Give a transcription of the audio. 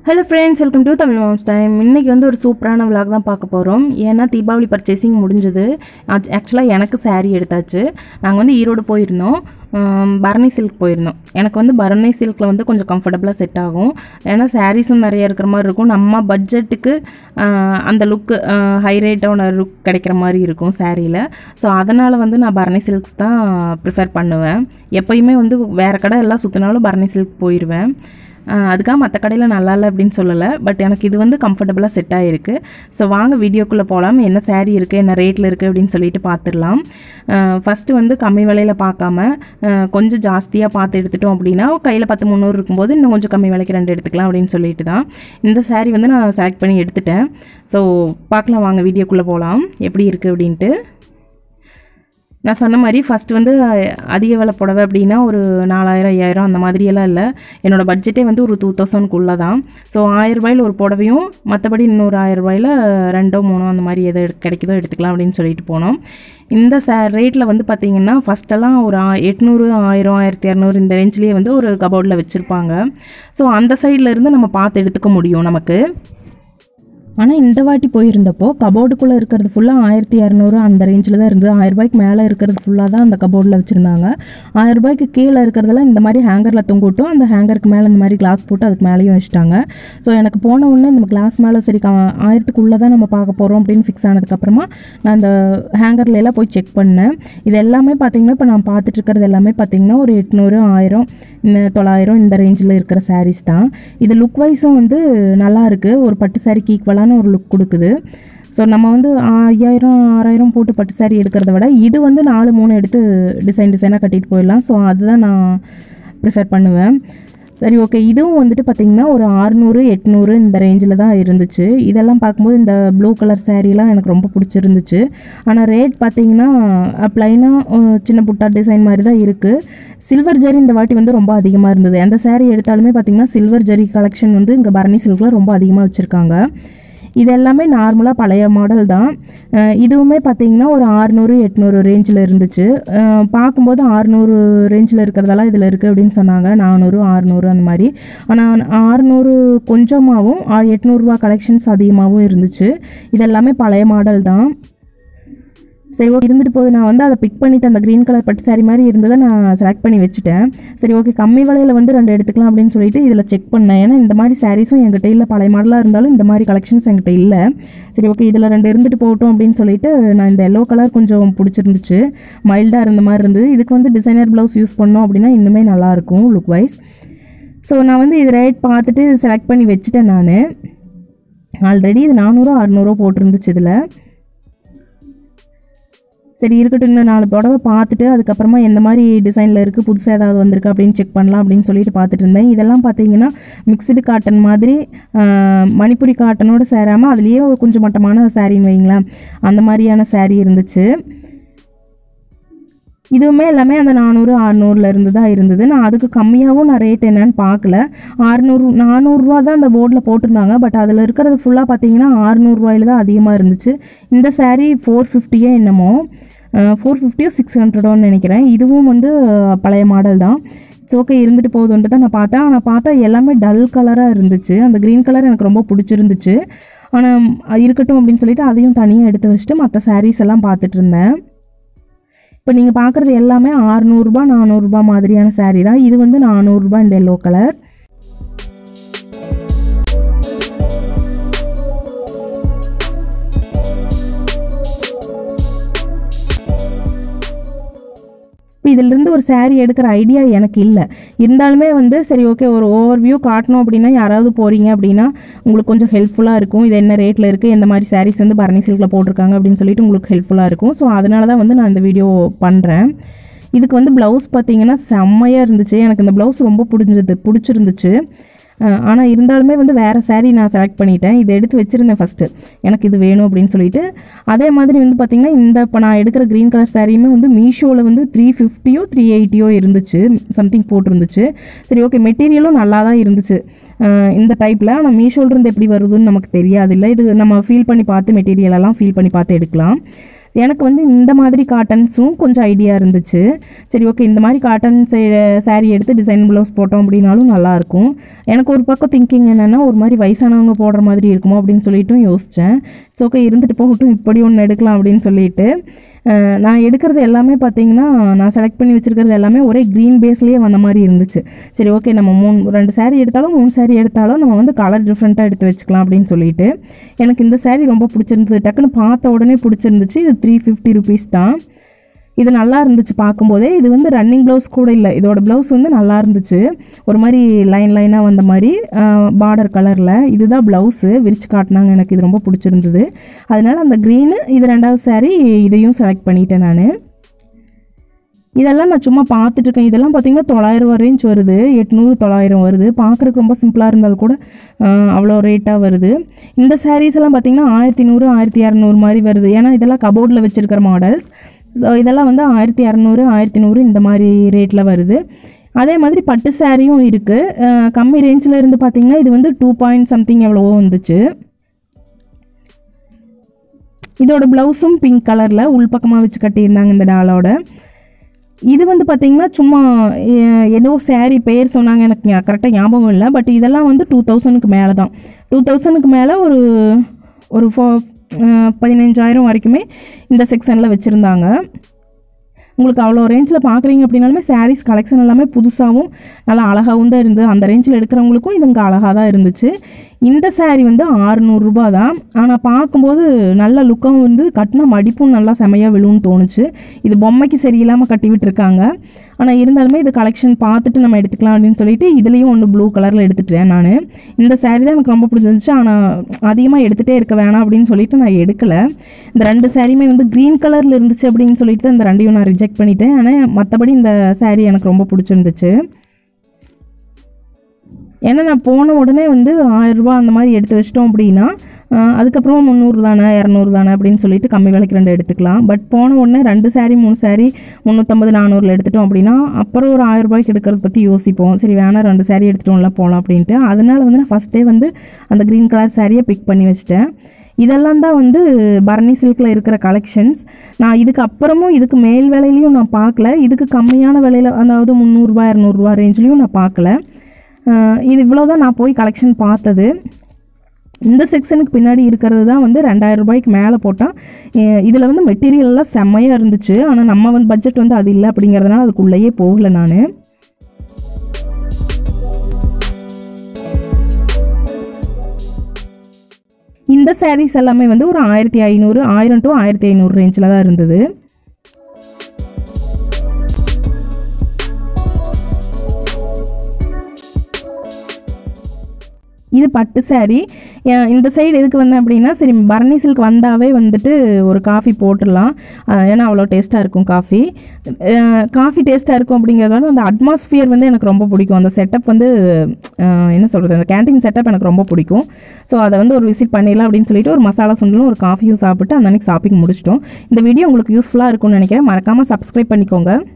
hello friends welcome to Tamil moms time இன்றைக்கி வந்து ஒரு சூப்பரான விலாக் தான் பார்க்க போகிறோம் ஏன்னா தீபாவளி பர்ச்சேசிங் முடிஞ்சது ஆக்சுவலாக எனக்கு saree எடுத்தாச்சு நாங்கள் வந்து ஈரோடு போயிருந்தோம் ஆம், பரணி சில்க் போயிருந்தோம் எனக்கு வந்து பரணி சில்கில் வந்து கொஞ்சம் கம்ஃபர்டபுளாக செட் ஆகும் ஏன்னா சாரீஸும் நிறைய இருக்கிற மாதிரி இருக்கும் நம்ம பட்ஜெட்டுக்கு அந்த லுக்கு ஹை ரேட்டோட லுக் கிடைக்கிற மாதிரி இருக்கும் சாரியில் ஸோ அதனால் வந்து நான் பரணி சில்க்ஸ் தான் ப்ரிஃபர் பண்ணுவேன் எப்பயுமே வந்து வேறு கடை எல்லாம் சுற்றினாலும் பரணி சில்க் போயிடுவேன் ஆஹ் அதுக்காக மற்ற கடையில் நல்லா இல்லை அப்படின்னு சொல்லலை பட் எனக்கு இது வந்து கம்ஃபர்டபுளாக செட் ஆகிருக்கு ஸோ வாங்க வீடியோக்குள்ளே போகலாம் என்ன saree இருக்குது என்ன ரேட்டில் இருக்குது அப்படின்னு சொல்லிட்டு பார்த்துடலாம் ஃபஸ்ட்டு வந்து கம்மி விலையில் பார்க்காம ஆஹ் கொஞ்சம் ஜாஸ்தியாக பார்த்து எடுத்துட்டோம் அப்படின்னா கையில் பத்து முந்நூறு இருக்கும்போது இன்னும் கொஞ்சம் கம்மி விலைக்கு ரெண்டு எடுத்துக்கலாம் அப்படின்னு சொல்லிட்டு தான் இந்த saree வந்து நான் செலக்ட் பண்ணி எடுத்துட்டேன் ஸோ பார்க்கலாம் வாங்க வீடியோக்குள்ளே போகலாம் எப்படி இருக்குது அப்படின்ட்டு நான் சொன்ன மாதிரி ஃபஸ்ட் வந்து அஹ், அதிக விலை புடவை அப்படின்னா ஒரு நாலாயிரம் ஐயாயிரம் அந்த மாதிரியெல்லாம் இல்லை என்னோடய பட்ஜெட்டே வந்து ஒரு டூ தௌசண்ட்குள்ளே தான் ஸோ ஆயிரம் ரூபாயில் ஒரு புடவையும் மற்றபடி இன்னொரு ஆயிரம் ரூபாயில் ரெண்டோ மூணோ அந்த மாதிரி எது எடுக்க- கிடைக்குதோ எடுத்துக்கலாம் அப்படின்னு சொல்லிட்டு போனோம் இந்த ச ரேட்டில் வந்து பார்த்திங்கன்னா ஃபஸ்ட்டெல்லாம் ஒரு ஆ- எட்நூறு ஆயிரம் ஆயிரத்தி இரநூறு இந்த ரேஞ்சிலேயே வந்து ஒரு கபோர்டில் வச்சுருப்பாங்க ஸோ அந்த சைடில் இருந்து நம்ம பார்த்து எடுத்துக்க முடியும் நமக்கு ஆனால் இந்த வாட்டி போயிருந்தப்போ கபோர்டுக்குள்ளே இருக்கிறது ஃபுல்லாக ஆயிரத்தி இரநூறு அந்த ரேஞ்சில் தான் இருந்தது ஆயிரம் ரூபாய்க்கு மேலே இருக்கிறது ஃபுல்லாக தான் அந்த கபோர்டில் வச்சுருந்தாங்க ஆயிரம் ரூபாய்க்கு கீழே இருக்கிறதெல்லாம் இந்த மாதிரி ஹேங்கரில் தொங்கிட்டும் அந்த ஹேங்கருக்கு மேலே இந்த மாதிரி கிளாஸ் போட்டு அதுக்கு மேலேயும் வச்சுட்டாங்க ஸோ எனக்கு போன உடனே நம்ம கிளாஸ் மேலே சரி க- ஆயிரத்துக்குள்ளே தான் நம்ம பார்க்க போகிறோம் அப்படின்னு ஃபிக்ஸ் ஆனதுக்கப்புறமா நான் அந்த ஹேங்கர்ல எல்லாம் போய் செக் பண்ணேன் இது எல்லாமே பார்த்தீங்கன்னா இப்போ நான் பார்த்துட்டு இருக்கிறது எல்லாமே பார்த்தீங்கன்னா ஒரு எட்நூறு ஆயிரம் இந்த தொள்ளாயிரம் இந்த ரேஞ்சில் இருக்கிற sarees தான் இது லுக் வைஸும் வந்து நல்லா இருக்கு ஒரு பட்டு சாரிக்கு ஈக்குவலான ஒரு லுக் கொடுக்குது ஸோ நம்ம வந்து ஐயாயிரம் ஆறாயிரம் போட்டு பட்டு saree எடுக்கிறத விட இது வந்து நாலு மூணு எடுத்து டிசைன் டிசைனாக கட்டிட்டு போயிடலாம் ஸோ அதுதான் நான் ப்ரிஃபர் பண்ணுவேன் சரி ஓகே இதுவும் வந்துட்டு பார்த்தீங்கன்னா ஒரு ஆறுநூறு எட்நூறு இந்த ரேஞ்சில் தான் இருந்துச்சு இதெல்லாம் பார்க்கும்போது இந்த ப்ளூ கலர் சாரீலாம் எனக்கு ரொம்ப பிடிச்சிருந்துச்சு ஆனால் ரேட் பார்த்தீங்கன்னா ப்ளைனாக சின்ன புட்டா டிசைன் மாதிரி தான் இருக்குது சில்வர் ஜரி இந்த வாட்டி வந்து ரொம்ப அதிகமாக இருந்தது எந்த saree எடுத்தாலுமே பார்த்தீங்கன்னா சில்வர் ஜரி கலெக்ஷன் வந்து இங்கே பரணி சில்கில் ரொம்ப அதிகமாக வச்சுருக்காங்க இது எல்லாமே நார்மலாக பழைய மாடல் தான் அஹ் இதுவுமே பார்த்தீங்கன்னா ஒரு ஆறுநூறு எட்நூறு ரேஞ்சில் இருந்துச்சு அஹ் பார்க்கும்போது ஆறுநூறு ரேஞ்சில் இருக்கிறதெல்லாம் இதில் இருக்குது அப்படின்னு சொன்னாங்க நானூறு ஆறுநூறு அந்த மாதிரி ஆனால் ஆறுநூறு கொஞ்சமாகவும் எட்நூறுரூவா கலெக்ஷன்ஸ் அதிகமாகவும் இருந்துச்சு இதெல்லாமே பழைய மாடல் தான் சரி ஓகே இருந்துட்டு போது நான் வந்து அதை பிக் பண்ணிட்டு அந்த க்ரீன் கலர் பட்டு saree மாதிரி இருந்ததை நான் செலக்ட் பண்ணி வச்சுட்டேன் சரி ஓகே கம்மி விலையில் வந்து ரெண்டு எடுத்துக்கலாம் அப்படின்னு சொல்லிட்டு இதில் செக் பண்ணேன் ஏன்னா இந்த மாதிரி சாரீஸும் என்கிட்ட இல்லை பழைய மாடலாக இருந்தாலும் இந்த மாதிரி கலெக்ஷன்ஸ் என்கிட்ட இல்லை சரி ஓகே இதில் ரெண்டு இருந்துட்டு போகட்டும் அப்படின்னு சொல்லிட்டு நான் இந்த எல்லோ கலர் கொஞ்சம் பிடிச்சிருந்துச்சு மைல்டாக இருந்த மாதிரி இருந்தது இதுக்கு வந்து டிசைனர் ப்ளவுஸ் யூஸ் பண்ணோம் அப்படின்னா இன்னுமே நல்லாயிருக்கும் லுக் வைஸ் ஸோ நான் வந்து இது ரேட் பார்த்துட்டு செலக்ட் பண்ணி வச்சுட்டேன் நான் ஆல்ரெடி இது நானூறோ அறநூறோ போட்டிருந்துச்சு இதில் சரி இருக்கட்டும் இன்னும் நாலு புடவை பார்த்துட்டு அதுக்கப்புறமா எந்த மாதிரி டிசைனில் இருக்குது புதுசாக ஏதாவது வந்திருக்கு அப்படின்னு செக் பண்ணலாம் அப்படின்னு சொல்லிட்டு பார்த்துட்டு இருந்தேன் இதெல்லாம் பார்த்தீங்கன்னா மிக்ஸ்டு காட்டன் மாதிரி ஆஹ், மணிப்புரி காட்டனோட சேராமல் அதுலேயே ஒரு கொஞ்சம் மட்டமான சாரின்னு வைங்களேன் அந்த மாதிரியான saree இருந்துச்சு இதுவுமே எல்லாமே அந்த நானூறு அறநூறுல இருந்து தான் இருந்தது நான் அதுக்கு கம்மியாகவும் நான் ரேட் என்னன்னு பார்க்கல அறநூறு நானூறுரூவா தான் அந்த போர்டில் போட்டிருந்தாங்க பட் அதில் இருக்கிறது ஃபுல்லாக பார்த்தீங்கன்னா அறநூறுவாயில் தான் அதிகமாக இருந்துச்சு இந்த saree ஃபோர் ஃபிஃப்டியே என்னமோ ஃபோர் ஃபிஃப்டியோ சிக்ஸ் ஹண்ட்ரடோன்னு நினைக்கிறேன் இதுவும் வந்து அஹ், பழைய மாடல் தான் இட்ஸ் ஓகே இருந்துட்டு போகுதுன்ட்டு தான் நான் பார்த்தேன் ஆனால் பார்த்தா எல்லாமே டல் கலராக இருந்துச்சு அந்த க்ரீன் கலர் எனக்கு ரொம்ப பிடிச்சிருந்துச்சு ஆனால் இருக்கட்டும் அப்படின்னு சொல்லிட்டு அதையும் தனியாக எடுத்து வச்சுட்டு மற்ற sarees எல்லாம் பார்த்துட்டு இருந்தேன் இப்போ நீங்கள் பார்க்குறது எல்லாமே ஆறுநூறுபா நானூறுரூபா மாதிரியான saree தான் இது வந்து நானூறுரூபா இந்த எல்லோ கலர் இப்போ இதிலிருந்து ஒரு saree எடுக்கிற ஐடியா எனக்கு இல்லை இருந்தாலுமே வந்து சரி ஓகே ஒரு ஓவர் வியூ காட்டணும் அப்படின்னா யாராவது போகிறீங்க அப்படின்னா உங்களுக்கு கொஞ்சம் ஹெல்ப்ஃபுல்லாக இருக்கும் இது என்ன ரேட்டில் இருக்குது எந்த மாதிரி sarees வந்து பரணி சில்கில் போட்டிருக்காங்க அப்படின்னு சொல்லிட்டு உங்களுக்கு ஹெல்ப்ஃபுல்லாக இருக்கும் ஸோ அதனால தான் வந்து நான் இந்த வீடியோ பண்ணுறேன் இதுக்கு வந்து ப்ளவுஸ் பார்த்தீங்கன்னா செம்மையாக இருந்துச்சு எனக்கு இந்த ப்ளவுஸ் ரொம்ப பிடிச்சிருது பிடிச்சிருந்துச்சு ஆனால் இருந்தாலுமே வந்து வேறு saree நான் செலக்ட் பண்ணிட்டேன் இதை எடுத்து வச்சுருந்தேன் ஃபஸ்ட்டு எனக்கு இது வேணும் அப்படின்னு சொல்லிட்டு அதே மாதிரி வந்து பார்த்திங்கன்னா இந்த இப்போ நான் எடுக்கிற க்ரீன் கலர் சாரியுமே வந்து மீஷோவில் வந்து த்ரீ ஃபிஃப்டியோ த்ரீ எயிட்டியோ இருந்துச்சு சம்திங் போட்டிருந்துச்சு சரி ஓகே மெட்டீரியலும் நல்லா தான் இருந்துச்சு அஹ் இந்த டைப்பில் ஆனால் மீஷோலேருந்து எப்படி வருதுன்னு நமக்கு தெரியாது இல்லை இது நம்ம ஃபீல் பண்ணி பார்த்து மெட்டீரியல் எல்லாம் ஃபீல் பண்ணி பார்த்து எடுக்கலாம் எனக்கு வந்து இந்த மாதிரி காட்டன்ஸும் கொஞ்சம் ஐடியா இருந்துச்சு சரி ஓகே இந்த மாதிரி காட்டன் saree எடுத்து டிசைன் ப்ளவுஸ் போட்டோம் அப்படின்னாலும் நல்லாயிருக்கும் எனக்கு ஒரு பக்கம் திங்கிங் என்னென்னா ஒரு மாதிரி வயசானவங்க போடுற மாதிரி இருக்குமோ அப்படின்னு சொல்லிட்டும் யோசித்தேன் ஸோ ஓகே இருந்துட்டு போகட்டும் இப்படி ஒன்று எடுக்கலாம் அப்படின்னு சொல்லிட்டு அஹ், நான் எடுக்கிறது எல்லாமே பார்த்தீங்கன்னா நான் செலக்ட் பண்ணி வச்சுருக்கிறது எல்லாமே ஒரே க்ரீன் பேஸ்லேயே வந்த மாதிரி இருந்துச்சு சரி ஓகே நம்ம மூணு ரெண்டு saree எடுத்தாலும் மூணு saree எடுத்தாலும் நம்ம வந்து கலர் டிஃப்ரெண்ட்டாக எடுத்து வச்சுக்கலாம் அப்படின்னு சொல்லிட்டு எனக்கு இந்த saree ரொம்ப பிடிச்சிருந்தது டக்குன்னு பார்த்த உடனே பிடிச்சிருந்துச்சு இது த்ரீ ஃபிஃப்டி ருபீஸ் தான் இது நல்லா இருந்துச்சு பார்க்கும்போதே இது வந்து ரன்னிங் ப்ளவுஸ் கூட இல்லை இதோட ப்ளவுஸ் வந்து நல்லா இருந்துச்சு ஒரு மாதிரி லைன் லைனாக வந்த மாதிரி பார்டர் கலரில் இதுதான் ப்ளவுஸு விரிச்சு காட்டினாங்க எனக்கு இது ரொம்ப பிடிச்சிருந்தது அதனால அந்த க்ரீனு இது ரெண்டாவது saree இதையும் செலக்ட் பண்ணிட்டேன் நான் இதெல்லாம் நான் சும்மா பார்த்துட்டு இருக்கேன் இதெல்லாம் பார்த்தீங்கன்னா தொள்ளாயிரம் ரேஞ்ச் வருது எட்நூறு தொள்ளாயிரம் வருது பார்க்குறதுக்கு ரொம்ப சிம்பிளாக இருந்தாலும் கூட ஆஹ், அவ்வளோ ரேட்டாக வருது இந்த சாரீஸ் எல்லாம் பார்த்தீங்கன்னா ஆயிரத்தி நூறு ஆயிரத்தி இரநூறு மாதிரி வருது ஏன்னா இதெல்லாம் கபோர்டில் வச்சுருக்கிற மாடல்ஸ் ஸோ இதெல்லாம் வந்து ஆயிரத்தி இரநூறு ஆயிரத்தி நூறு இந்த மாதிரி ரேட்டில் வருது அதே மாதிரி பட்டு சாரியும் இருக்குது கம்மி ரேஞ்சில் இருந்து பார்த்தீங்கன்னா இது வந்து டூ பாயிண்ட் சம்திங் எவ்வளவோ வந்துச்சு இதோட ப்ளவுஸும் பிங்க் கலரில் உள்பக்கமாக வச்சு கட்டியிருந்தாங்க இந்த டாலோட இது வந்து பார்த்தீங்கன்னா சும்மா எ- ஏதோ saree பேர் சொன்னாங்க எனக்கு கரெக்டாக ஞாபகம் இல்லை பட் இதெல்லாம் வந்து டூ தௌசண்ட்க்கு மேலே தான் டூ தௌசண்ட்க்கு மேலே ஒரு ஒரு ஃபோ பதினஞ்சாயிரம் வரைக்குமே இந்த செக்ஷனில் வச்சுருந்தாங்க உங்களுக்கு அவ்வளோ ரேஞ்சில் பார்க்குறீங்க அப்படின்னாலுமே sarees கலெக்ஷன் எல்லாமே புதுசாகவும் நல்லா அழகாகவும் தான் இருந்தது அந்த ரேஞ்சில் எடுக்கிறவங்களுக்கும் இது இங்கே அழகாக தான் இருந்துச்சு இந்த saree வந்து ஆறுநூறுபா தான் ஆனால் பார்க்கும்போது நல்ல லுக்காகவும் இருந்து கட்டினா மடிப்பும் நல்லா செமையாக விழுன்னு தோணுச்சு இது பொம்மைக்கு சரியில்லாமல் கட்டி விட்டுருக்காங்க ஆனால் இருந்தாலுமே இது கலெக்ஷன் பார்த்துட்டு நம்ம எடுத்துக்கலாம் அப்படின்னு சொல்லிட்டு இதுலேயும் ஒன்று ப்ளூ கலரில் எடுத்துட்டேன் நான் இந்த saree தான் எனக்கு ரொம்ப பிடிச்சிருந்துச்சு ஆனால் அதிகமாக எடுத்துகிட்டே இருக்க வேணாம் அப்படின்னு சொல்லிட்டு நான் எடுக்கலை இந்த ரெண்டு சாரியுமே வந்து க்ரீன் கலரில் இருந்துச்சு அப்படின்னு சொல்லிட்டு இந்த ரெண்டையும் நான் ரிஜெக்ட் பண்ணிட்டேன் ஆனால் மற்றபடி இந்த saree எனக்கு ரொம்ப பிடிச்சிருந்துச்சு ஏன்னா நான் போன உடனே வந்து ஆயிரரூபா அந்த மாதிரி எடுத்து வச்சிட்டோம் அப்படின்னா ஆஹ், அதுக்கப்புறமா முந்நூறு தானே இரநூறு தானே அப்படின்னு சொல்லிட்டு கம்மி விலைக்கு ரெண்டு எடுத்துக்கலாம் பட் போன உடனே ரெண்டு saree மூணு saree முந்நூற்றம்பது நானூறில் எடுத்துட்டோம் அப்படின்னா அப்புறம் ஒரு ஆயிரம் ரூபாய்க்கு எடுக்கிறத பற்றி யோசிப்போம் சரி வேணாம் ரெண்டு saree எடுத்துட்டோம்ல போகலாம் அப்படின்ட்டு அதனால வந்து நான் ஃபஸ்ட்டே வந்து அந்த க்ரீன் கலர் சாரியை பிக் பண்ணி வச்சிட்டேன் இதெல்லாம் தான் வந்து பரணி சில்கில் இருக்கிற கலெக்ஷன்ஸ் நான் இதுக்கு அப்புறமும் இதுக்கு மேல் விலையிலையும் நான் பார்க்கல இதுக்கு கம்மியான விலையில் அதாவது முந்நூறுரூவா இரநூறுவா ரேஞ்ச்லேயும் நான் பார்க்கல ஆஹ் இது இவ்வளோ தான் நான் போய் கலெக்ஷன் பார்த்தது இந்த செக்ஷனுக்கு பின்னாடி இருக்கிறது தான் வந்து ரெண்டாயிரம் ரூபாய்க்கு மேலே போட்டால் இதில் வந்து மெட்டீரியல் எல்லாம் செம்மையாக இருந்துச்சு ஆனால் நம்ம வந்து பட்ஜெட் வந்து அது இல்லை அப்படிங்கிறதுனால அதுக்குள்ளேயே போகல நான் இந்த சாரீஸ் எல்லாமே வந்து ஒரு ஆயிரத்தி ஐநூறு ஆயிரம் டு ஆயிரத்தி ஐநூறு ரேஞ்சில் தான் இருந்தது இது பட்டு saree அஹ் இந்த சைடு எதுக்கு வந்தேன் அப்படின்னா சரி பரணி சில்க் வந்தாவே வந்துட்டு ஒரு காஃபி போட்டுடலாம் அஹ் ஏன்னா அவ்வளோ டேஸ்ட்டாக இருக்கும் காஃபி காஃபி டேஸ்ட்டாக இருக்கும் அப்படிங்கிறதால அந்த அட்மாஸ்ஃபியர் வந்து எனக்கு ரொம்ப பிடிக்கும் அந்த செட்டப் வந்து அஹ் என்ன சொல்கிறது அந்த கேண்டீன் செட்டப் எனக்கு ரொம்ப பிடிக்கும் ஸோ அதை வந்து ஒரு விசிட் பண்ணிடலாம் அப்படின்னு சொல்லிட்டு ஒரு மசாலா சுண்டலும் ஒரு காஃபியும் சாப்பிட்டு அந்த அன்னைக்கு ஷாப்பிங் முடிச்சிட்டோம் இந்த வீடியோ உங்களுக்கு யூஸ்ஃபுல்லாக இருக்கும்னு நினைக்கிறேன் மறக்காமல் சப்ஸ்கிரைப் பண்ணிக்கோங்க